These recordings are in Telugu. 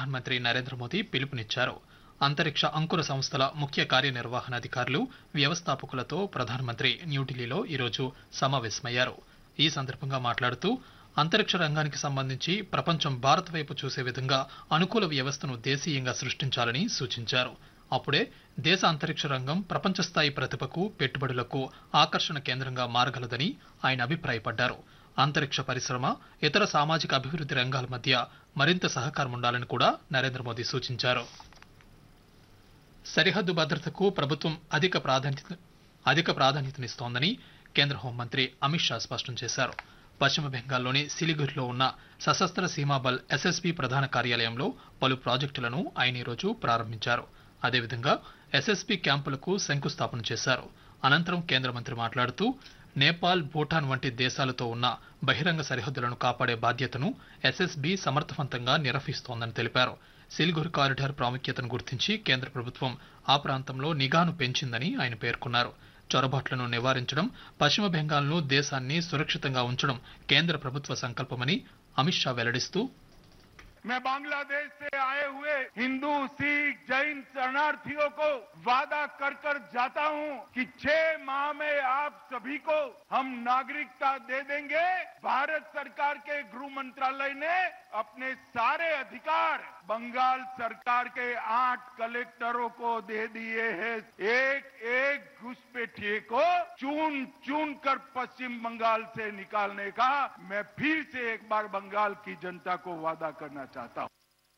ప్రధానమంత్రి నరేంద్ర మోదీ పిలుపునిచ్చారు అంతరిక్ష అంకుర సంస్థల ముఖ్య కార్యనిర్వహణాధికారులు వ్యవస్థాపకులతో ప్రధానమంత్రి న్యూఢిల్లీలో ఈరోజు సమావేశమయ్యారు ఈ సందర్భంగా మాట్లాడుతూ అంతరిక్ష రంగానికి సంబంధించి ప్రపంచం భారత్ వైపు చూసే విధంగా అనుకూల వ్యవస్థను దేశీయంగా సృష్టించాలని సూచించారు అప్పుడే దేశ అంతరిక్ష రంగం ప్రపంచ స్థాయి ప్రతిభకు పెట్టుబడులకు ఆకర్షణ కేంద్రంగా మారగలదని ఆయన అభిప్రాయపడ్డారు అంతరిక్ష పరిశ్రమ ఇతర సామాజిక అభివృద్ధి రంగాల మధ్య మరింత సహకారం ఉండాలని కూడా నరేంద్ర మోదీ సూచించారు సరిహద్దు భద్రతకు ప్రభుత్వం అధిక ప్రాధాన్యత అధిక ప్రాధాన్యతనిస్తోందని కేంద్ర హోంమంత్రి అమిత్ షా స్పష్టం చేశారు పశ్చిమ బెంగాల్లోని సిలిగురిలో ఉన్న సశస్త్ర సీమాబల్ ఎస్ఎస్బి ప్రధాన కార్యాలయంలో పలు ప్రాజెక్టులను ఆయన ఈరోజు ప్రారంభించారు అదేవిధంగా ఎస్ఎస్బి క్యాంపులకు శంకుస్థాపన చేశారు అనంతరం కేంద్ర మంత్రి మాట్లాడుతూ నేపాల్ భూటాన్ వంటి దేశాలతో ఉన్న బహిరంగ సరిహద్దులను కాపాడే బాధ్యతను ఎస్ఎస్బి సమర్థవంతంగా నిర్వహిస్తోందని తెలిపారు సిలిగురి కారిడార్ ప్రాముఖ్యతను గుర్తించి కేంద్ర ప్రభుత్వం ఆ ప్రాంతంలో నిఘాను పెంచిందని ఆయన పేర్కొన్నారు చొరబాట్లను నివారించడం పశ్చిమ బెంగాల్ను దేశాన్ని సురక్షితంగా ఉంచడం కేంద్ర ప్రభుత్వ సంకల్పమని అమిత్ షా వెల్లడిస్తూ मैं बांग्लादेश से आए हुए हिंदू सिख जैन शरणार्थियों को वादा कर कर जाता हूं कि छह माह में आप सभी को हम नागरिकता दे देंगे भारत सरकार के गृह मंत्रालय ने अपने सारे अधिकार बंगाल सरकार के आठ कलेक्टरों को दे दिए हैं एक एक घुसपैठिए को चुन चुन कर पश्चिम बंगाल से निकालने का मैं फिर से एक बार बंगाल की जनता को वादा करना चाहता हूं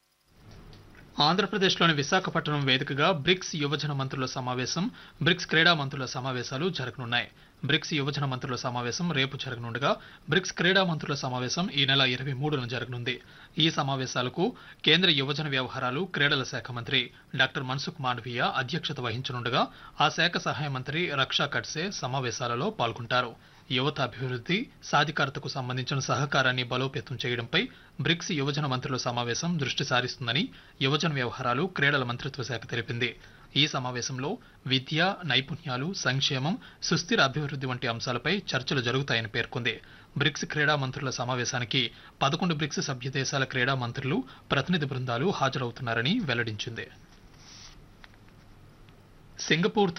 ఆంధ్రప్రదేశ్లోని విశాఖపట్నం వేదికగా బ్రిక్స్ యువజన మంత్రుల సమావేశం బ్రిక్స్ క్రీడా మంత్రుల సమావేశాలు జరగనున్నాయి బ్రిక్స్ యువజన మంత్రుల సమావేశం రేపు జరగనుండగా బ్రిక్స్ క్రీడా మంత్రుల సమావేశం ఈ నెల ఇరవై మూడున జరగనుంది ఈ సమావేశాలకు కేంద్ర యువజన వ్యవహారాలు క్రీడల శాఖ మంత్రి డాక్టర్ మన్సుఖ్ మాండవీయ అధ్యక్షత వహించనుండగా ఆ శాఖ సహాయ మంత్రి రక్షా కట్సే సమావేశాలలో పాల్గొంటారు యువత అభివృద్ధి సాధికారతకు సంబంధించిన సహకారాన్ని బలోపేతం చేయడంపై బ్రిక్స్ యువజన మంత్రుల సమావేశం దృష్టి సారిస్తుందని యువజన వ్యవహారాలు క్రీడల మంత్రిత్వ శాఖ తెలిపింది ఈ సమావేశంలో విద్య నైపుణ్యాలు సంక్షేమం సుస్థిర అభివృద్ధి వంటి అంశాలపై చర్చలు జరుగుతాయని పేర్కొంది బ్రిక్స్ క్రీడా మంత్రుల సమావేశానికి పదకొండు బ్రిక్స్ సభ్య దేశాల క్రీడా మంత్రులు ప్రతినిధి బృందాలు హాజరవుతున్నారని వెల్లడించింది సింగపూర్